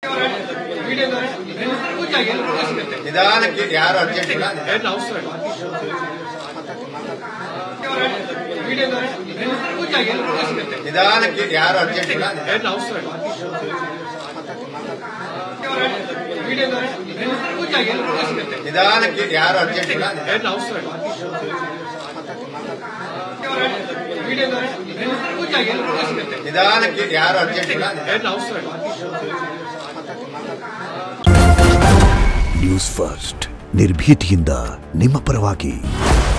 ನಿಧಾನಕ್ಕೆ ಯಾರು ಅರ್ಜೆಂಟ್ ಇಲ್ಲ ನಿಧಾನಕ್ಕೆ ಯಾರು ಅರ್ಜೆಂಟ್ ಇಲ್ಲ ನಿಧಾನಕ್ಕೆ ಯಾರು ಅರ್ಜೆಂಟ್ ಇಲ್ಲ ನಿಧಾನಕ್ಕೆ ಯಾರು ಅರ್ಜೆಂಟ್ ಇಲ್ಲ ನ್ಯೂಸ್ ಫಸ್ಟ್ ನಿರ್ಭೀತಿಯಿಂದ ನಿಮ್ಮ ಪರವಾಗಿ